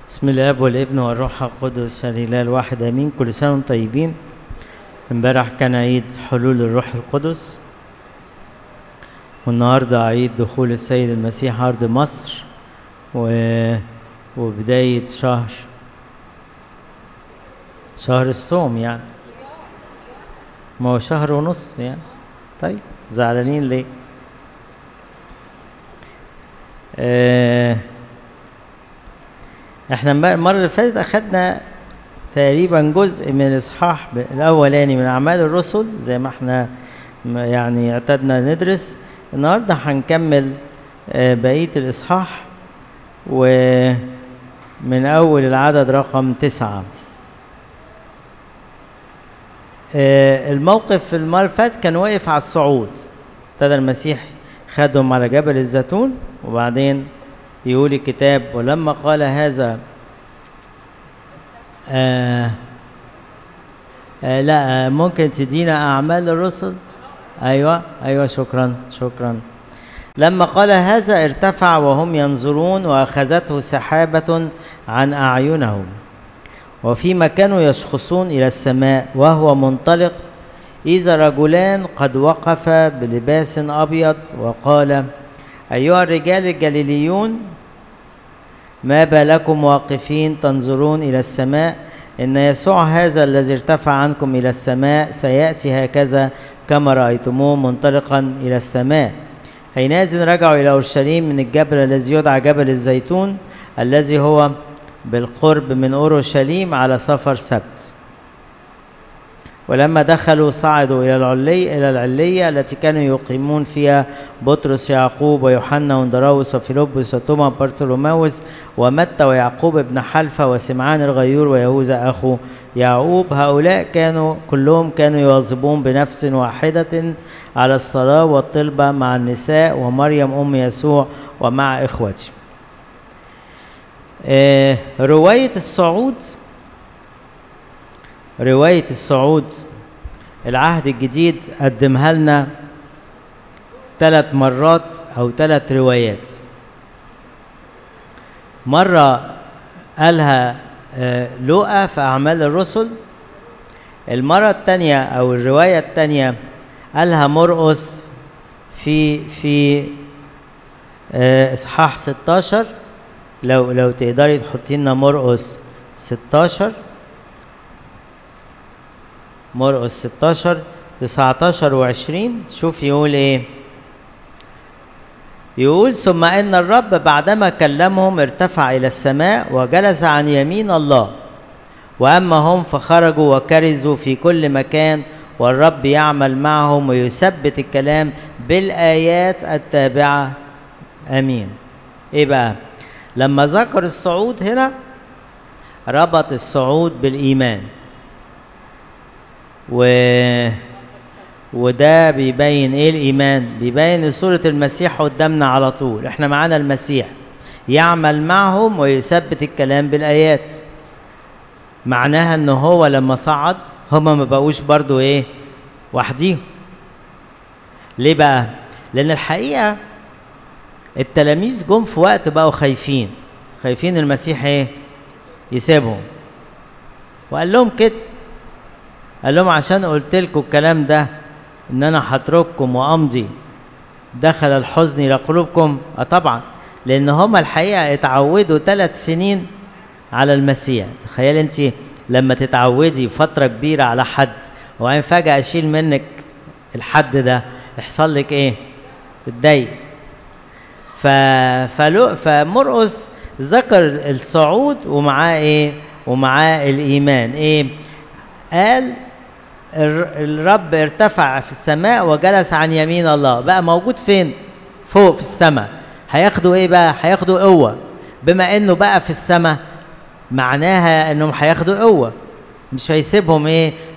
بسم الاب والابن والروح القدس الاله الواحد امين كل سنه وانتم طيبين امبارح كان عيد حلول الروح القدس والنهارده عيد دخول السيد المسيح ارض مصر و... وبدايه شهر شهر الصوم يعني ما هو شهر ونص يعني طيب زعلانين ليه آه احنا المره اللي فاتت اخدنا تقريبا جزء من الاصحاح الاولاني من اعمال الرسل زي ما احنا يعني اعتدنا ندرس النهارده هنكمل بقيه الاصحاح ومن اول العدد رقم تسعة الموقف في المره اللي فاتت كان واقف على الصعود ابتدى المسيح خدهم على جبل الزيتون وبعدين يقول الكتاب ولما قال هذا آه آه لا آه ممكن تدينا أعمال الرسل أيوة أيوة شكرا شكرا لما قال هذا ارتفع وهم ينظرون وأخذته سحابة عن أعينهم وفيما كانوا يشخصون إلى السماء وهو منطلق إذا رجلان قد وقفا بلباس أبيض وقال أيها الرجال الجليليون ما بالكم واقفين تنظرون إلى السماء إن يسوع هذا الذي ارتفع عنكم إلى السماء سيأتي هكذا كما رأيتموه منطلقا إلى السماء حينئذ رجعوا إلى أورشليم من الجبل الذي يدعى جبل الزيتون الذي هو بالقرب من أورشليم على سفر سبت ولما دخلوا صعدوا إلى العلي إلى العلية التي كانوا يقيمون فيها بطرس يعقوب ويوحنا وندراوس وفيلبس وتوما بارثولوماوس ومتى ويعقوب ابن حلفة وسمعان الغيور ويهوذا أخو يعقوب هؤلاء كانوا كلهم كانوا يواظبون بنفس واحدة على الصلاة والطلبة مع النساء ومريم أم يسوع ومع إخوته آه رواية الصعود رواية الصعود العهد الجديد قدمها لنا ثلاث مرات أو ثلاث روايات مرة قالها لوقا في أعمال الرسل المرة الثانية أو الرواية الثانية قالها مرقس في في إصحاح 16 لو لو تقدري تحطي لنا مرقس 16 مرقس 16 19 و20 شوف يقول ايه يقول ثم ان الرب بعدما كلمهم ارتفع الى السماء وجلس عن يمين الله واما هم فخرجوا وكرزوا في كل مكان والرب يعمل معهم ويثبت الكلام بالايات التابعه امين ايه بقى لما ذكر الصعود هنا ربط الصعود بالايمان و وده بيبين ايه الايمان بيبين صوره المسيح قدامنا على طول احنا معانا المسيح يعمل معهم ويثبت الكلام بالايات معناها ان هو لما صعد هما ما بقوش برضو ايه وحديهم ليه بقى لان الحقيقه التلاميذ جم في وقت بقوا خايفين خايفين المسيح ايه يسيبهم وقال لهم كده قال لهم عشان قلت لكم الكلام ده ان انا هترككم وامضي دخل الحزن الى قلوبكم اه طبعا لان هما الحقيقه اتعودوا ثلاث سنين على المسيح تخيل انت لما تتعودي فتره كبيره على حد وبعدين فجاه اشيل منك الحد ده يحصل لك ايه تتضايق ف فلو فمرقس ذكر الصعود ومعاه ايه ومعاه الايمان ايه قال الرب ارتفع في السماء وجلس عن يمين الله بقى موجود فين فوق في السماء هياخدوا ايه بقى هياخدوا قوه بما انه بقى في السماء معناها انهم هياخدوا قوه مش هيسيبهم ايه